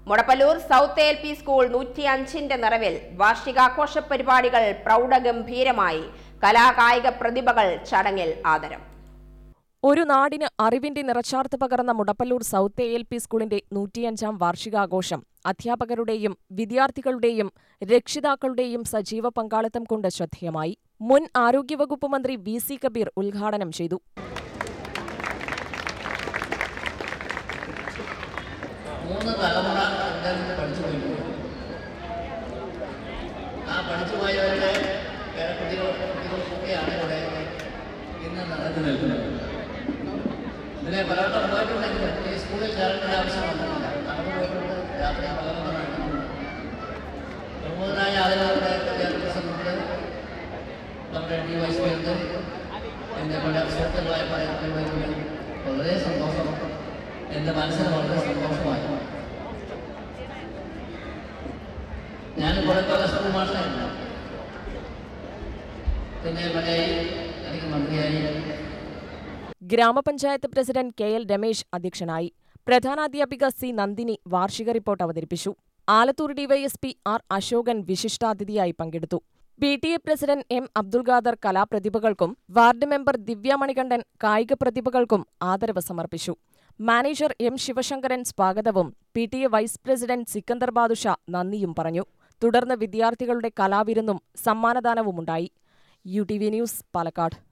Mudappallur south L P school നൂറ്റി അഞ്ചിന്റെ നിറവിൽ വാർഷികാഘോഷ പരിപാടികൾ പ്രൗഢഗംഭീരമായി കലാകായിക പ്രതിഭകൾ ചടങ്ങിൽ ആദരം ഒരു നാടിന് അറിവിന്റെ നിറച്ചാർത്ത് പകർന്ന Mudappallur south A L P സ്കൂളിന്റെ നൂറ്റിയഞ്ചാം വാർഷികാഘോഷം അധ്യാപകരുടെയും വിദ്യാർത്ഥികളുടെയും രക്ഷിതാക്കളുടെയും സജീവ പങ്കാളിത്തം കൊണ്ട് ശ്രദ്ധേയമായി മുൻ ആരോഗ്യവകുപ്പ് മന്ത്രി വി സി കബീർ ഉദ്ഘാടനം ചെയ്തു മൂന്ന് തലമുറ ഇവിടെ നിന്ന് പഠിച്ചു പോയിട്ടുണ്ട് ആ പഠിച്ചു പോയവരുടെ കുട്ടികൾ കുട്ടികൾക്കൊക്കെയാണ് ഇവിടെ ഇന്ന് നടന്നു നിൽക്കുന്നത് ഇതിനെ പലവട്ടം പോയിട്ടുണ്ടെങ്കിലും ഈ സ്കൂളിൽ ചേരേണ്ട ആവശ്യം വന്നിട്ടില്ല നടന്നു പോയിട്ടുണ്ട് രാത്രി പലവട്ടം നടക്കുന്നുണ്ട് പ്രമുഖരായ ആളുകളുടെ വിദ്യാഭ്യാസമുണ്ട് നമ്മുടെ ഡി വൈസ് ഉണ്ട് എൻ്റെ പല സുഹൃത്തുക്കളായ പറയുന്നത് വളരെ സന്തോഷം എൻ്റെ മനസ്സിന് വളരെ സന്തോഷമായി ഞാൻ കുറെ കാലം സ്കൂൾ മാഷായിരുന്നു പിന്നെ മലയായി എനിക്ക് മന്ത്രിയായി ഗ്രാമപഞ്ചായത്ത് പ്രസിഡന്റ് കെ എൽ രമേശ് അധ്യക്ഷനായി പ്രധാനാധ്യാപിക സി നന്ദിനി വാർഷിക റിപ്പോർട്ട് അവതരിപ്പിച്ചു ആലത്തൂർ ഡിവൈഎസ്പി ആർ അശോകൻ വിശിഷ്ടാതിഥിയായി പങ്കെടുത്തു P T A president M Abdul Khader കലാപ്രതിഭകൾക്കും വാർഡ് മെമ്പർ ദിവ്യ മണികണ്ഠൻ കായിക പ്രതിഭകൾക്കും ആദരവ് സമർപ്പിച്ചു മാനേജർ എം ശിവശങ്കരൻ സ്വാഗതവും P T A vice president Sikkandar Badusha നന്ദിയും പറഞ്ഞു തുടർന്ന് വിദ്യാർത്ഥികളുടെ കലാവിരുന്നും സമ്മാനദാനവുമുണ്ടായി U T V news Palakkad